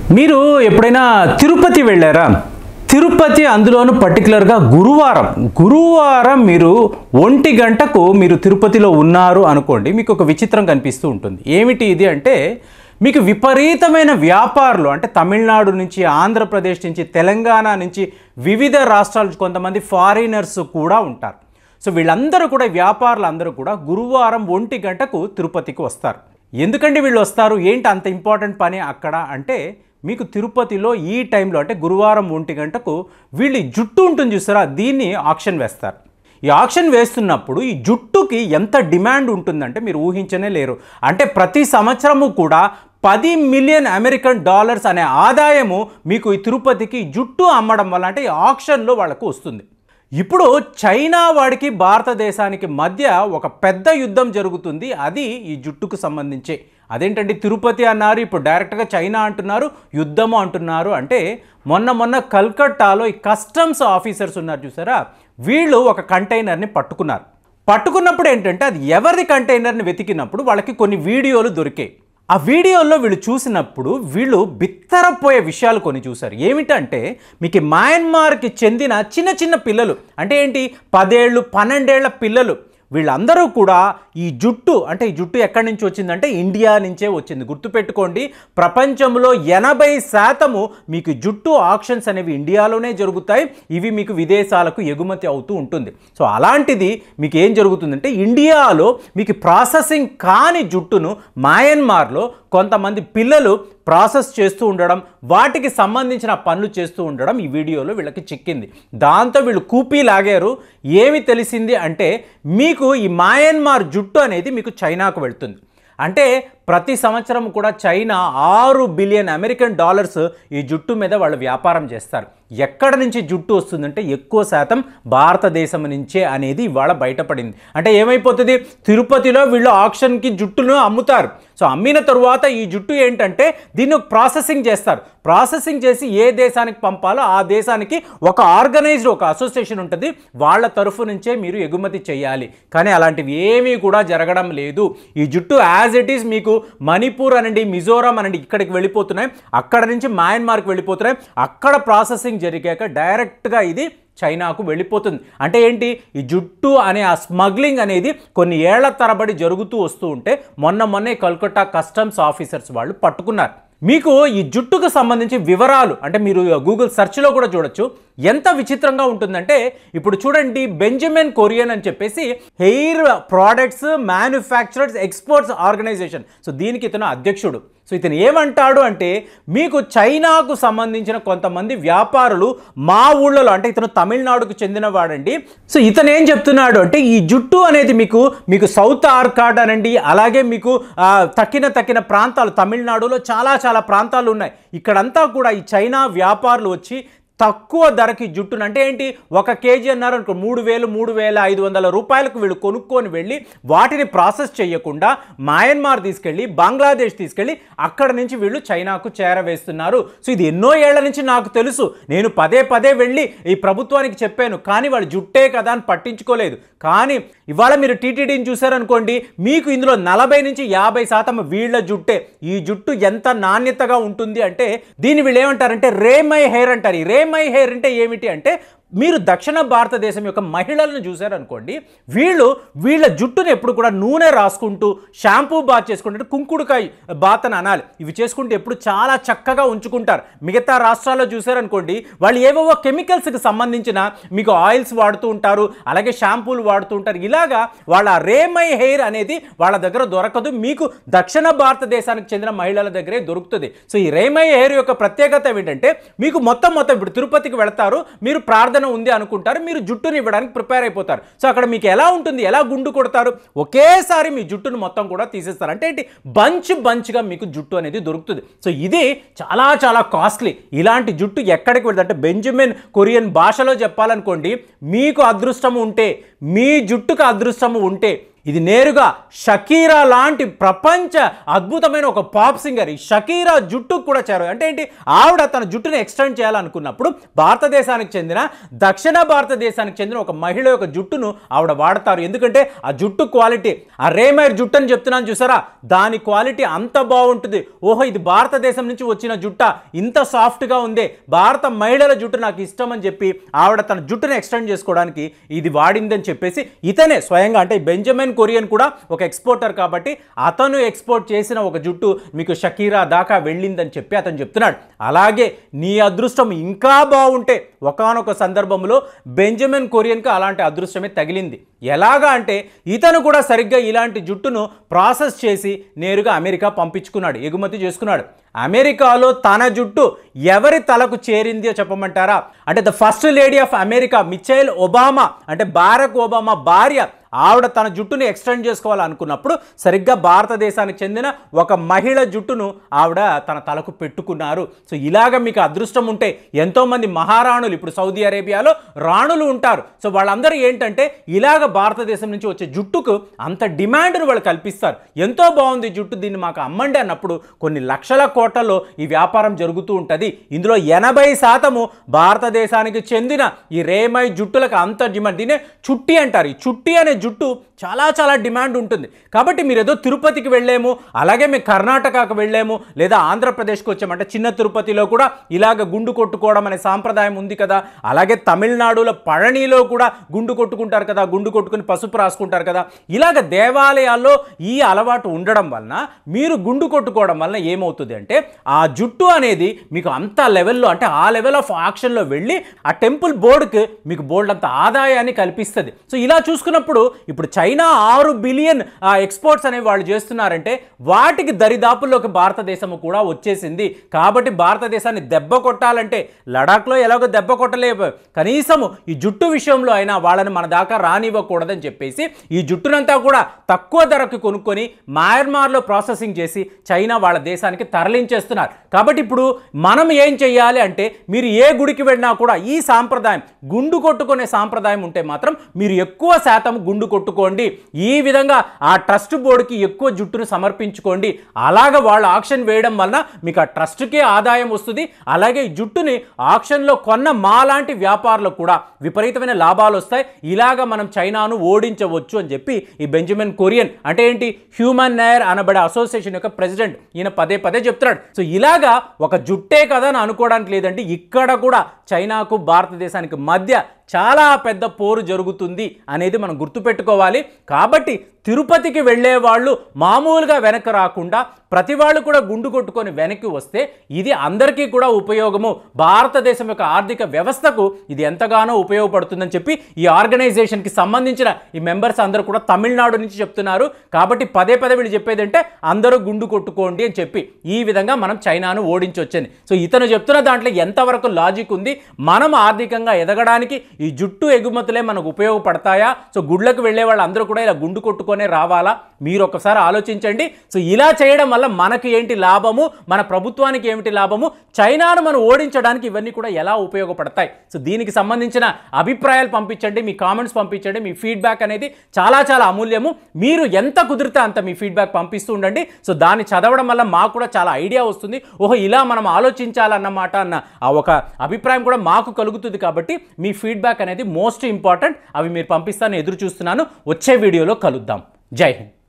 మీరు ఎప్పుడైనా తిరుపతి వెళ్ళారా తిరుపతి అందులోనూ పర్టికులర్గా గురువారం గురువారం మీరు ఒంటి గంటకు మీరు తిరుపతిలో ఉన్నారు అనుకోండి మీకు ఒక విచిత్రం కనిపిస్తూ ఉంటుంది ఏమిటి ఇది అంటే మీకు విపరీతమైన వ్యాపారులు అంటే తమిళనాడు నుంచి ఆంధ్రప్రదేశ్ నుంచి తెలంగాణ నుంచి వివిధ రాష్ట్రాల నుంచి కొంతమంది ఫారినర్స్ కూడా ఉంటారు సో వీళ్ళందరూ కూడా వ్యాపారులు అందరూ కూడా గురువారం ఒంటి గంటకు తిరుపతికి వస్తారు ఎందుకండి వీళ్ళు వస్తారు ఏంటి అంత ఇంపార్టెంట్ పని అక్కడ అంటే మీకు తిరుపతిలో ఈ టైంలో అంటే గురువారం ఒంటి గంటకు వీళ్ళు ఈ జుట్టు ఉంటుంది చూసారా దీన్ని ఆక్షన్ వేస్తారు ఈ ఆక్షన్ వేస్తున్నప్పుడు ఈ జుట్టుకి ఎంత డిమాండ్ ఉంటుందంటే మీరు ఊహించనే లేరు అంటే ప్రతి సంవత్సరము కూడా పది మిలియన్ అమెరికన్ డాలర్స్ అనే ఆదాయము మీకు ఈ తిరుపతికి జుట్టు అమ్మడం వల్ల అంటే ఈ ఆక్షన్లో వాళ్ళకు వస్తుంది ఇప్పుడు చైనా వాడికి భారతదేశానికి మధ్య ఒక పెద్ద యుద్ధం జరుగుతుంది అది ఈ జుట్టుకు సంబంధించి అదేంటంటే తిరుపతి అన్నారు ఇప్పుడు డైరెక్ట్గా చైనా అంటున్నారు యుద్ధము అంటున్నారు అంటే మొన్న మొన్న కల్కట్టాలో ఈ కస్టమ్స్ ఆఫీసర్స్ ఉన్నారు చూసారా వీళ్ళు ఒక కంటైనర్ని పట్టుకున్నారు పట్టుకున్నప్పుడు ఏంటంటే అది ఎవరిది కంటైనర్ని వెతికినప్పుడు వాళ్ళకి కొన్ని వీడియోలు దొరికాయి ఆ వీడియోల్లో వీళ్ళు చూసినప్పుడు వీళ్ళు బిత్తరపోయే విషయాలు కొన్ని చూశారు ఏమిటంటే మీకు ఈ మయన్మార్కి చెందిన చిన్న చిన్న పిల్లలు అంటే ఏంటి పదేళ్ళు పన్నెండేళ్ల పిల్లలు వీళ్ళందరూ కూడా ఈ జుట్టు అంటే ఈ జుట్టు ఎక్కడి నుంచి వచ్చిందంటే ఇండియా నుంచే వచ్చింది గుర్తుపెట్టుకోండి ప్రపంచంలో ఎనభై శాతము మీకు జుట్టు ఆక్షన్స్ అనేవి ఇండియాలోనే జరుగుతాయి ఇవి మీకు విదేశాలకు ఎగుమతి అవుతూ ఉంటుంది సో అలాంటిది మీకు ఏం జరుగుతుందంటే ఇండియాలో మీకు ప్రాసెసింగ్ కాని జుట్టును మయన్మార్లో కొంతమంది పిల్లలు ప్రాసెస్ చేస్తూ ఉండడం వాటికి సంబంధించిన పనులు చేస్తూ ఉండడం ఈ వీడియోలో వీళ్ళకి చిక్కింది దాంతో వీళ్ళు కూపీ లాగారు ఏమి తెలిసింది అంటే మీకు ఈ మయన్మార్ జుట్టు అనేది మీకు చైనాకు వెళ్తుంది అంటే ప్రతి సంవత్సరం కూడా చైనా ఆరు బిలియన్ అమెరికన్ డాలర్స్ ఈ జుట్టు మీద వాళ్ళు వ్యాపారం చేస్తారు ఎక్కడ నుంచి జుట్టు వస్తుందంటే ఎక్కువ శాతం భారతదేశం నుంచే అనేది ఇవాళ బయటపడింది అంటే ఏమైపోతుంది తిరుపతిలో వీళ్ళు ఆక్షన్కి జుట్టును అమ్ముతారు సో అమ్మిన తరువాత ఈ జుట్టు ఏంటంటే దీన్ని ప్రాసెసింగ్ చేస్తారు ప్రాసెసింగ్ చేసి ఏ దేశానికి పంపాలో ఆ దేశానికి ఒక ఆర్గనైజ్డ్ ఒక అసోసియేషన్ ఉంటుంది వాళ్ళ తరఫు నుంచే మీరు ఎగుమతి చేయాలి కానీ అలాంటివి ఏమీ కూడా జరగడం లేదు ఈ జుట్టు యాజ్ ఇట్ ఈస్ మీకు మణిపూర్ అనండి మిజోరాం అనండి ఇక్కడికి వెళ్ళిపోతున్నాయి అక్కడ నుంచి మయన్మార్కి వెళ్ళిపోతున్నాయి అక్కడ ప్రాసెసింగ్ జరిగాక డైరెక్ట్గా ఇది చైనాకు వెళ్ళిపోతుంది అంటే ఏంటి ఈ జుట్టు అనే ఆ స్మగ్లింగ్ అనేది కొన్ని ఏళ్ల తరబడి జరుగుతూ వస్తూ ఉంటే మొన్న మొన్నే కల్కట్టా కస్టమ్స్ ఆఫీసర్స్ వాళ్ళు పట్టుకున్నారు మీకు ఈ జుట్టుకు సంబంధించి వివరాలు అంటే మీరు గూగుల్ సెర్చ్లో కూడా చూడొచ్చు ఎంత విచిత్రంగా ఉంటుందంటే ఇప్పుడు చూడండి బెంజమిన్ కొరియన్ అని చెప్పేసి hair products manufacturers exports organisation so దీనికి ఇతను అధ్యక్షుడు సో ఇతను ఏమంటాడు అంటే మీకు చైనాకు సంబంధించిన కొంతమంది వ్యాపారులు మా ఊళ్ళలో అంటే ఇతను తమిళనాడుకు చెందినవాడండి సో ఇతను ఏం చెప్తున్నాడు అంటే ఈ జుట్టు అనేది మీకు మీకు సౌత్ ఆర్కాడ్ అనండి అలాగే మీకు ఆ, తక్కిన తక్కిన ప్రాంతాలు తమిళనాడులో చాలా చాలా ప్రాంతాలు ఉన్నాయి ఇక్కడంతా కూడా ఈ చైనా వ్యాపారులు వచ్చి తక్కువ ధరకి జుట్టును అంటే ఏంటి ఒక కేజీ అన్నారు అనుకో మూడు వేలు మూడు వేల ఐదు వందల రూపాయలకు వీళ్ళు కొనుక్కొని వెళ్ళి వాటిని ప్రాసెస్ చేయకుండా మయన్మార్ తీసుకెళ్ళి బంగ్లాదేశ్ తీసుకెళ్ళి అక్కడ నుంచి వీళ్ళు చైనాకు చేరవేస్తున్నారు సో ఇది ఎన్నో ఏళ్ల నుంచి నాకు తెలుసు నేను పదే పదే వెళ్ళి ఈ ప్రభుత్వానికి చెప్పాను కానీ వాళ్ళు జుట్టే కదా అని పట్టించుకోలేదు కానీ ఇవాళ మీరు టీటీడీని చూసారనుకోండి మీకు ఇందులో నలభై నుంచి యాభై శాతం వీళ్ళ జుట్టే ఈ జుట్టు ఎంత నాణ్యతగా ఉంటుంది అంటే దీన్ని వీళ్ళు ఏమంటారంటే రేమై హెయిర్ అంటారు ఈ రేమై హెయిర్ అంటే ఏమిటి అంటే మీరు దక్షిణ భారతదేశం యొక్క మహిళలను చూశారనుకోండి వీళ్ళు వీళ్ళ జుట్టుని ఎప్పుడు కూడా నూనె రాసుకుంటూ షాంపూ బాత్ చేసుకుంటే కుంకుడుకాయ బాత్ అని అనాలి ఇవి చేసుకుంటే ఎప్పుడు చాలా చక్కగా ఉంచుకుంటారు మిగతా రాష్ట్రాల్లో చూశారనుకోండి వాళ్ళు ఏవేవో కెమికల్స్కి సంబంధించిన మీకు ఆయిల్స్ వాడుతూ ఉంటారు అలాగే షాంపూలు వాడుతూ ఉంటారు ఇలాగా వాళ్ళ రేమై హెయిర్ అనేది వాళ్ళ దగ్గర దొరకదు మీకు దక్షిణ భారతదేశానికి చెందిన మహిళల దగ్గరే దొరుకుతుంది సో ఈ రేమై హెయిర్ యొక్క ప్రత్యేకత ఏమిటంటే మీకు మొత్తం మొత్తం ఇప్పుడు తిరుపతికి వెళతారు మీరు ప్రార్థన ఉంది అనుకుంటారు మీరు జుట్టుని ఇవ్వడానికి ప్రిపేర్ అయిపోతారు సో అక్కడ మీకు ఎలా ఉంటుంది ఎలా గుండు కొడతారు ఒకేసారి మీ జుట్టును మొత్తం కూడా తీసేస్తారు అంటే ఏంటి బంచ్ బంచ్గా మీకు జుట్టు అనేది దొరుకుతుంది సో ఇది చాలా చాలా కాస్ట్లీ ఇలాంటి జుట్టు ఎక్కడికి వెళ్తుంది అంటే బెంజమిన్ కొరియన్ భాషలో చెప్పాలనుకోండి మీకు అదృష్టము ఉంటే మీ జుట్టుకు అదృష్టము ఉంటే ఇది నేరుగా షకీరా లాంటి ప్రపంచ అద్భుతమైన ఒక పాప్ సింగర్ ఈ షకీరా జుట్టుకు కూడా చేరు అంటే ఏంటి ఆవిడ తన జుట్టుని ఎక్స్టెండ్ చేయాలనుకున్నప్పుడు భారతదేశానికి చెందిన దక్షిణ భారతదేశానికి చెందిన ఒక మహిళ యొక్క జుట్టును ఆవిడ వాడతారు ఎందుకంటే ఆ జుట్టు క్వాలిటీ ఆ రేమైర్ జుట్టు అని చెప్తున్నాను చూసారా దాని క్వాలిటీ అంత బాగుంటుంది ఓహో ఇది భారతదేశం నుంచి వచ్చిన జుట్ట ఇంత సాఫ్ట్గా ఉంది భారత మహిళల జుట్టు నాకు ఇష్టం అని చెప్పి ఆవిడ తన జుట్టును ఎక్స్టెండ్ చేసుకోవడానికి ఇది వాడిందని చెప్పేసి ఇతనే స్వయంగా అంటే బెంజమిన్ కొరియన్ కూడా ఒక ఎక్స్పోర్టర్ కాబట్టి అతను ఎక్స్పోర్ట్ చేసిన ఒక జుట్టు మీకు షకీరా దాకా వెళ్ళిందని చెప్పి అతను చెప్తున్నాడు అలాగే నీ అదృష్టం ఇంకా బాగుంటే ఒకానొక సందర్భంలో బెంజమిన్ కొరియన్కి అలాంటి అదృష్టమే తగిలింది ఎలాగా అంటే ఇతను కూడా సరిగ్గా ఇలాంటి జుట్టును ప్రాసెస్ చేసి నేరుగా అమెరికా పంపించుకున్నాడు ఎగుమతి చేసుకున్నాడు అమెరికాలో తన జుట్టు ఎవరి తలకు చేరింది చెప్పమంటారా అంటే the first lady of America Michelle Obama అంటే బారక్ ఒబామా భార్య ఆవిడ తన జుట్టుని ఎక్స్టెండ్ చేసుకోవాలనుకున్నప్పుడు సరిగ్గా భారతదేశానికి చెందిన ఒక మహిళ జుట్టును ఆవిడ తన తలకు పెట్టుకున్నారు సో ఇలాగ మీకు అదృష్టం ఉంటే ఎంతోమంది మహారాణులు ఇప్పుడు సౌదీ అరేబియాలో రాణులు ఉంటారు సో వాళ్ళందరూ ఏంటంటే ఇలాగ భారతదేశం నుంచి వచ్చే జుట్టుకు అంత డిమాండ్ను వాళ్ళు కల్పిస్తారు ఎంతో బాగుంది ఈ జుట్టు దీన్ని మాకు అమ్మండి అన్నప్పుడు కొన్ని లక్షల కోట్లలో ఈ వ్యాపారం జరుగుతూ ఉంటుంది ఇందులో ఎనభై శాతము భారతదేశానికి చెందిన ఈ రేమై జుట్టులకు అంత డిమాండ్ దీనే చుట్టి అంటారు ఈ చుట్టి అనే జుట్టు చాలా చాలా డిమాండ్ ఉంటుంది కాబట్టి మీరు ఏదో తిరుపతికి వెళ్ళాము అలాగే మేము కర్ణాటకకు వెళ్ళాము లేదా ఆంధ్రప్రదేశ్కి వచ్చామంటే చిన్న తిరుపతిలో కూడా ఇలాగ గుండు కొట్టుకోవడం అనే సాంప్రదాయం ఉంది కదా అలాగే తమిళనాడులో పళనిలో కూడా గుండు కొట్టుకుంటారు కదా గుండు కొట్టుకుని పసుపు రాసుకుంటారు కదా ఇలాగ దేవాలయాల్లో ఈ అలవాటు ఉండడం వలన మీరు గుండు కొట్టుకోవడం వలన ఏమవుతుంది అంటే ఆ జుట్టు అనేది మీకు అంత లెవెల్లో అంటే ఆ లెవెల్ ఆఫ్ ఆక్షన్లో వెళ్ళి ఆ టెంపుల్ బోర్డుకి మీకు బోర్డు అంత ఆదాయాన్ని కల్పిస్తుంది సో ఇలా చూసుకున్నప్పుడు ఇప్పుడు చైనా ఆరు బిలియన్ ఎక్స్పోర్ట్స్ అనేవి వాళ్ళు చేస్తున్నారంటే వాటికి దరిదాపుల్లోకి భారతదేశము కూడా వచ్చేసింది కాబట్టి భారతదేశాన్ని దెబ్బ కొట్టాలంటే లడాఖ్లో ఎలాగో దెబ్బ కొట్టలేవు కనీసము ఈ జుట్టు విషయంలో అయినా వాళ్ళని మన దాకా రానివ్వకూడదని చెప్పేసి ఈ జుట్టునంతా కూడా తక్కువ ధరకు కొనుక్కొని మయన్మార్లో ప్రాసెసింగ్ చేసి చైనా వాళ్ళ దేశానికి తరలించేస్తున్నారు కాబట్టి ఇప్పుడు మనం ఏం చెయ్యాలి అంటే మీరు ఏ గుడికి వెళ్ళినా కూడా ఈ సాంప్రదాయం గుండు కొట్టుకునే సాంప్రదాయం ఉంటే మాత్రం మీరు ఎక్కువ శాతం గుండు కొట్టుకోండి ఈ విధంగా ఆ ట్రస్ట్ బోర్డుకి ఎక్కువ జుట్టును సమర్పించుకోండి అలాగ వాళ్ళు ఆక్షన్ వేయడం వలన మీకు ఆ ట్రస్ట్కే ఆదాయం వస్తుంది అలాగే ఈ జుట్టుని ఆక్షన్లో కొన్న మాలాంటి వ్యాపారులకు కూడా విపరీతమైన లాభాలు వస్తాయి ఇలాగ మనం చైనాను ఓడించవచ్చు అని చెప్పి ఈ బెంజమిన్ కొరియన్ అంటే ఏంటి హ్యూమన్ నేర్ అనబడే అసోసియేషన్ యొక్క ప్రెసిడెంట్ ఈయన పదే పదే చెప్తున్నాడు సో ఇలాగా ఒక జుట్టే కదా అని అనుకోవడానికి లేదంటే ఇక్కడ కూడా చైనాకు భారతదేశానికి మధ్య చాలా పెద్ద పోరు జరుగుతుంది అనేది మనం గుర్తుపెట్టుకోవాలి కాబట్టి తిరుపతికి వెళ్ళే వాళ్ళు మామూలుగా వెనక్కి రాకుండా ప్రతి వాళ్ళు కూడా గుండు కొట్టుకొని వెనక్కి వస్తే ఇది అందరికీ కూడా ఉపయోగము భారతదేశం యొక్క ఆర్థిక వ్యవస్థకు ఇది ఎంతగానో ఉపయోగపడుతుందని చెప్పి ఈ ఆర్గనైజేషన్కి సంబంధించిన ఈ మెంబర్స్ అందరూ కూడా తమిళనాడు నుంచి చెప్తున్నారు కాబట్టి పదే పదే వీళ్ళు చెప్పేది అంటే అందరూ గుండు కొట్టుకోండి అని చెప్పి ఈ విధంగా మనం చైనాను ఓడించవచ్చని సో ఇతను చెప్తున్న దాంట్లో ఎంతవరకు లాజిక్ ఉంది మనం ఆర్థికంగా ఎదగడానికి ఈ జుట్టు ఎగుమతులే మనకు ఉపయోగపడతాయా సో గుడ్లకు వెళ్ళే వాళ్ళు అందరూ కూడా ఇలా గుండు కొట్టుకొనే రావాలా మీరు ఒకసారి ఆలోచించండి సో ఇలా చేయడం వల్ల మనకు ఏంటి లాభము మన ప్రభుత్వానికి ఏమిటి లాభము చైనాను మనం ఓడించడానికి ఇవన్నీ కూడా ఎలా ఉపయోగపడతాయి సో దీనికి సంబంధించిన అభిప్రాయాలు పంపించండి మీ కామెంట్స్ పంపించండి మీ ఫీడ్బ్యాక్ అనేది చాలా చాలా అమూల్యము మీరు ఎంత కుదిరితే అంత మీ ఫీడ్బ్యాక్ పంపిస్తూ ఉండండి సో దాన్ని చదవడం వల్ల మాకు కూడా చాలా ఐడియా వస్తుంది ఓహో ఇలా మనం ఆలోచించాలన్నమాట అన్న ఆ ఒక అభిప్రాయం కూడా మాకు కలుగుతుంది కాబట్టి మీ ఫీడ్బ్యాక్ అనేది మోస్ట్ ఇంపార్టెంట్ అవి మీరు పంపిస్తాను ఎదురు చూస్తున్నాను వచ్చే వీడియోలో కలుద్దాం జై హింద్